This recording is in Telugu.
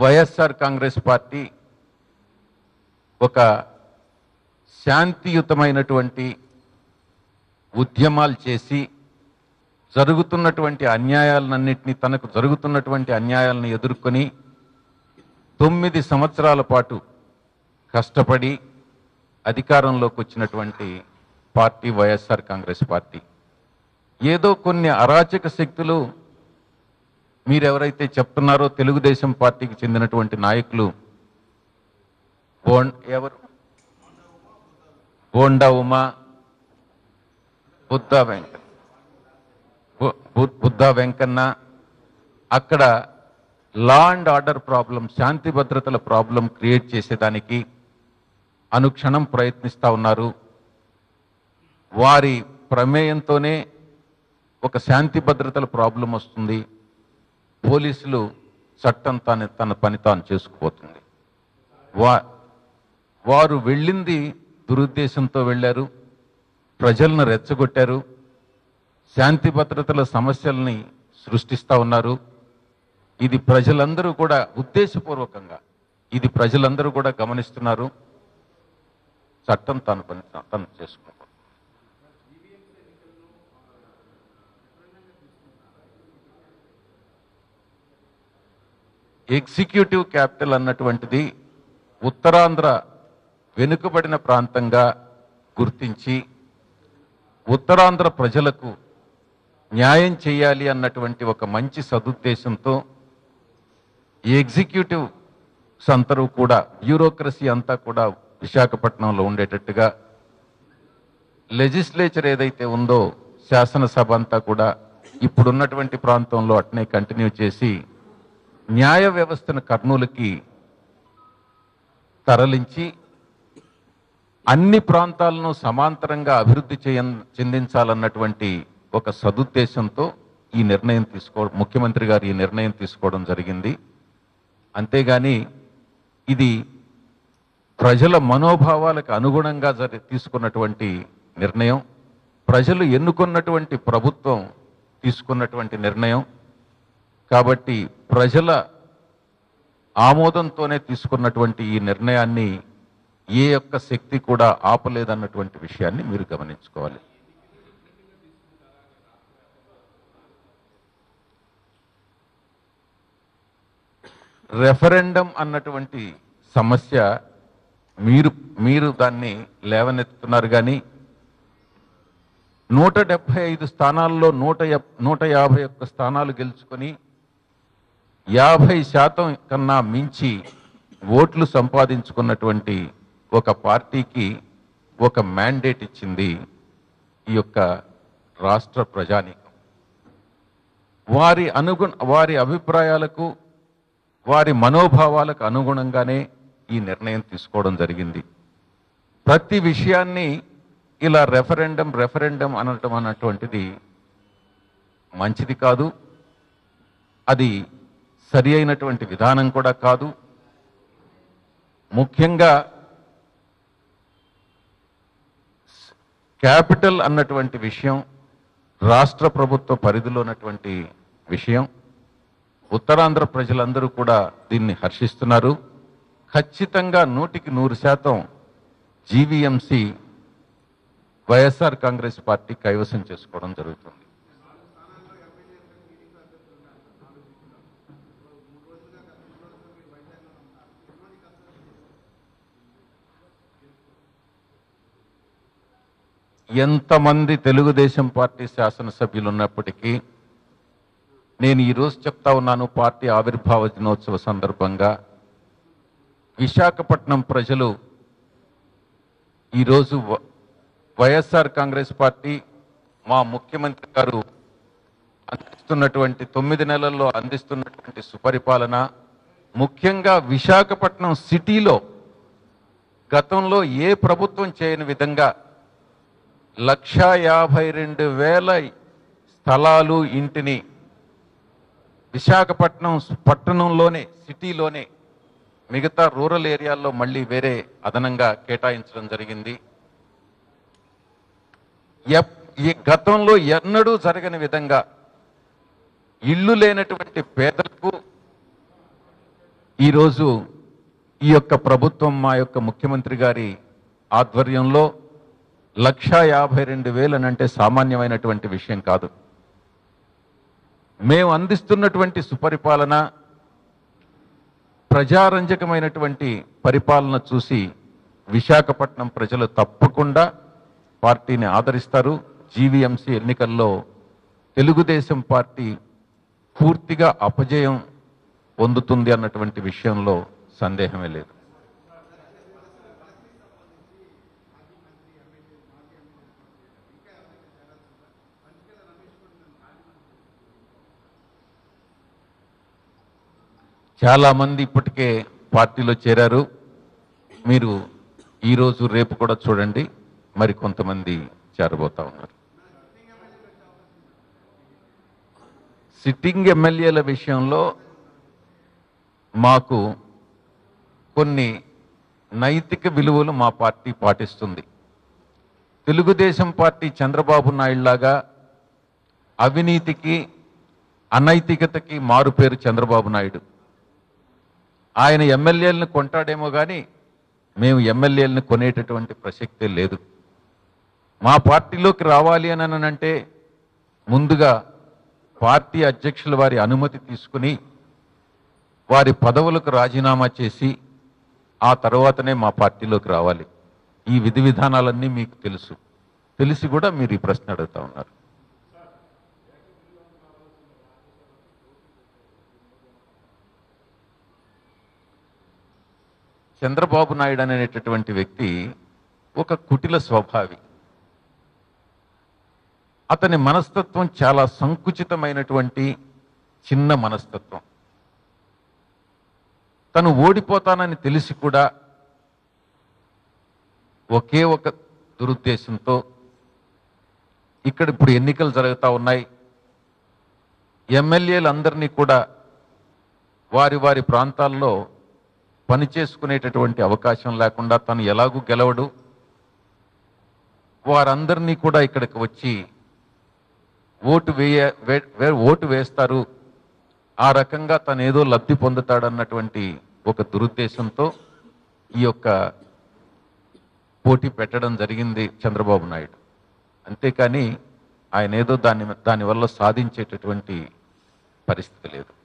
వైఎస్ఆర్ కాంగ్రెస్ పార్టీ ఒక శాంతియుతమైనటువంటి ఉద్యమాలు చేసి జరుగుతున్నటువంటి అన్యాయాలన్నింటినీ తనకు జరుగుతున్నటువంటి అన్యాయాలను ఎదుర్కొని తొమ్మిది సంవత్సరాల పాటు కష్టపడి అధికారంలోకి వచ్చినటువంటి పార్టీ వైఎస్ఆర్ కాంగ్రెస్ పార్టీ ఏదో కొన్ని అరాచక శక్తులు మీరెవరైతే చెప్తున్నారో తెలుగుదేశం పార్టీకి చెందినటువంటి నాయకులు బోండ్ ఎవరు బోండా ఉమా బుద్ధ వెంకన్న బు- బు- బుద్ధ వెంకన్న అక్కడ లా అండ్ ఆర్డర్ ప్రాబ్లం శాంతి భద్రతల ప్రాబ్లం క్రియేట్ చేసేదానికి అనుక్షణం ప్రయత్నిస్తూ ఉన్నారు వారి ప్రమేయంతోనే ఒక శాంతి భద్రతల ప్రాబ్లం వస్తుంది పోలీసులు చట్టం తన తన పని తాను చేసుకుపోతుంది వా వారు వెళ్ళింది దురుద్దేశంతో వెళ్ళారు ప్రజలను రెచ్చగొట్టారు శాంతి భద్రతల సమస్యల్ని సృష్టిస్తూ ఉన్నారు ఇది ప్రజలందరూ కూడా ఉద్దేశపూర్వకంగా ఇది ప్రజలందరూ కూడా గమనిస్తున్నారు చట్టం తన పని తా- తను చేసుకుంటారు ఎగ్జిక్యూటివ్ క్యాపిటల్ అన్నటువంటిది ఉత్తరాంధ్ర వెనుకబడిన ప్రాంతంగా గుర్తించి ఉత్తరాంధ్ర ప్రజలకు న్యాయం చేయాలి అన్నటువంటి ఒక మంచి సదుద్దేశంతో ఈ ఎగ్జిక్యూటివ్ సంతరు కూడా బ్యూరోక్రసీ అంతా కూడా విశాఖపట్నంలో ఉండేటట్టుగా లెజిస్లేచర్ ఏదైతే ఉందో శాసనసభ అంతా కూడా ఇప్పుడున్నటువంటి ప్రాంతంలో అట్నే కంటిన్యూ చేసి న్యాయ వ్యవస్థను కర్నూలుకి తరలించి అన్ని ప్రాంతాలను సమాంతరంగా అభివృద్ధి చేయ చెందించాలన్నటువంటి ఒక సదుద్దేశంతో ఈ నిర్ణయం తీసుకో ముఖ్యమంత్రి గారు ఈ నిర్ణయం తీసుకోవడం జరిగింది అంతేగాని ఇది ప్రజల మనోభావాలకు అనుగుణంగా జరి తీసుకున్నటువంటి నిర్ణయం ప్రజలు ఎన్నుకున్నటువంటి ప్రభుత్వం తీసుకున్నటువంటి నిర్ణయం కాబట్టి ప్రజల ఆమోదంతోనే తీసుకున్నటువంటి ఈ నిర్ణయాన్ని ఏ యొక్క శక్తి కూడా ఆపలేదన్నటువంటి విషయాన్ని మీరు గమనించుకోవాలి రెఫరెండం అన్నటువంటి సమస్య మీరు మీరు దాన్ని లేవనెత్తుతున్నారు కానీ నూట డెబ్బై ఐదు స్థానాల్లో నూట యప్- నూట యాభై ఒక్క స్థానాలు గెలుచుకొని యాభై శాతం కన్నా మించి ఓట్లు సంపాదించుకున్నటువంటి ఒక పార్టీకి ఒక మ్యాండేట్ ఇచ్చింది ఈ యొక్క రాష్ట్ర ప్రజానీకం వారి అనుగుణ వారి అభిప్రాయాలకు వారి మనోభావాలకు అనుగుణంగానే ఈ నిర్ణయం తీసుకోవడం జరిగింది ప్రతి విషయాన్ని ఇలా రెఫరెండం రెఫరెండం అనటం అన్నటువంటిది మంచిది కాదు అది సరి అయినటువంటి విధానం కూడా కాదు ముఖ్యంగా క్యాపిటల్ అన్నటువంటి విషయం రాష్ట్ర ప్రభుత్వ పరిధిలో ఉన్నటువంటి విషయం ఉత్తరాంధ్ర ప్రజలందరూ కూడా దీన్ని హర్షిస్తున్నారు ఖచ్చితంగా నూటికి నూరు శాతం జీవీఎంసీ వైఎస్ఆర్ కాంగ్రెస్ పార్టీ కైవసం చేసుకోవడం జరుగుతుంది ఎంతమంది తెలుగుదేశం పార్టీ శాసనసభ్యులు ఉన్నప్పటికీ నేను ఈరోజు చెప్తా ఉన్నాను పార్టీ ఆవిర్భావ దినోత్సవ సందర్భంగా విశాఖపట్నం ప్రజలు ఈరోజు వ- వైఎస్ఆర్ కాంగ్రెస్ పార్టీ మా ముఖ్యమంత్రి గారు అందిస్తున్నటువంటి తొమ్మిది నెలల్లో అందిస్తున్నటువంటి సుపరిపాలన ముఖ్యంగా విశాఖపట్నం సిటీలో గతంలో ఏ ప్రభుత్వం చేయని విధంగా లక్షా యాభై రెండు వేల స్థలాలు ఇంటిని విశాఖపట్నం పట్టణంలోనే సిటీలోనే మిగతా రూరల్ ఏరియాల్లో మళ్ళీ వేరే అదనంగా కేటాయించడం జరిగింది ఎప్- ఈ గతంలో ఎన్నడూ జరగని విధంగా ఇల్లు లేనటువంటి పేదలకు ఈరోజు ఈ యొక్క ప్రభుత్వం మా యొక్క ముఖ్యమంత్రి గారి ఆధ్వర్యంలో లక్షా యాభై రెండు వేలు అని అంటే సామాన్యమైనటువంటి విషయం కాదు మేము అందిస్తున్నటువంటి సుపరిపాలన ప్రజారంజకమైనటువంటి పరిపాలన చూసి విశాఖపట్నం ప్రజలు తప్పకుండా పార్టీని ఆదరిస్తారు జీవీఎంసీ ఎన్నికల్లో తెలుగుదేశం పార్టీ పూర్తిగా అపజయం పొందుతుంది అన్నటువంటి విషయంలో సందేహమే లేదు చాలా మంది ఇప్పటికే పార్టీలో చేరారు మీరు ఈరోజు రేపు కూడా చూడండి మరి కొంతమంది చేరబోతా ఉన్నారు సిట్టింగ్ ఎమ్మెల్యేల విషయంలో మాకు కొన్ని నైతిక విలువలు మా పార్టీ పాటిస్తుంది తెలుగుదేశం పార్టీ చంద్రబాబు నాయుడు లాగా అవినీతికి అనైతికతకి మారుపేరు చంద్రబాబు నాయుడు ఆయన ఎమ్మెల్యేలను కొంటాడేమో కానీ మేము ఎమ్మెల్యేలను కొనేటటువంటి ప్రసక్తే లేదు మా పార్టీలోకి రావాలి అని అంటే ముందుగా పార్టీ అధ్యక్షుల వారి అనుమతి తీసుకుని వారి పదవులకు రాజీనామా చేసి ఆ తర్వాతనే మా పార్టీలోకి రావాలి ఈ విధి విధానాలన్నీ మీకు తెలుసు తెలిసి కూడా మీరు ఈ ప్రశ్న అడుగుతా ఉన్నారు చంద్రబాబు నాయుడు అనేటటువంటి వ్యక్తి ఒక కుటిల స్వభావి అతని మనస్తత్వం చాలా సంకుచితమైనటువంటి చిన్న మనస్తత్వం తను ఓడిపోతానని తెలిసి కూడా ఒకే ఒక దురుద్దేశంతో ఇక్కడ ఇప్పుడు ఎన్నికలు జరుగుతూ ఉన్నాయి ఎమ్మెల్యేలందరినీ కూడా వారి వారి ప్రాంతాల్లో పనిచేసుకునేటటువంటి అవకాశం లేకుండా తను ఎలాగూ గెలవడు వారందరినీ కూడా ఇక్కడికి వచ్చి ఓటు వేయ వే- వే- ఓటు వేస్తారు ఆ రకంగా తను ఏదో లబ్ధి పొందుతాడన్నటువంటి ఒక దురుద్దేశంతో ఈ యొక్క పోటీ పెట్టడం జరిగింది చంద్రబాబు నాయుడు అంతేకాని ఆయన ఏదో దాని దానివల్ల సాధించేటటువంటి పరిస్థితి లేదు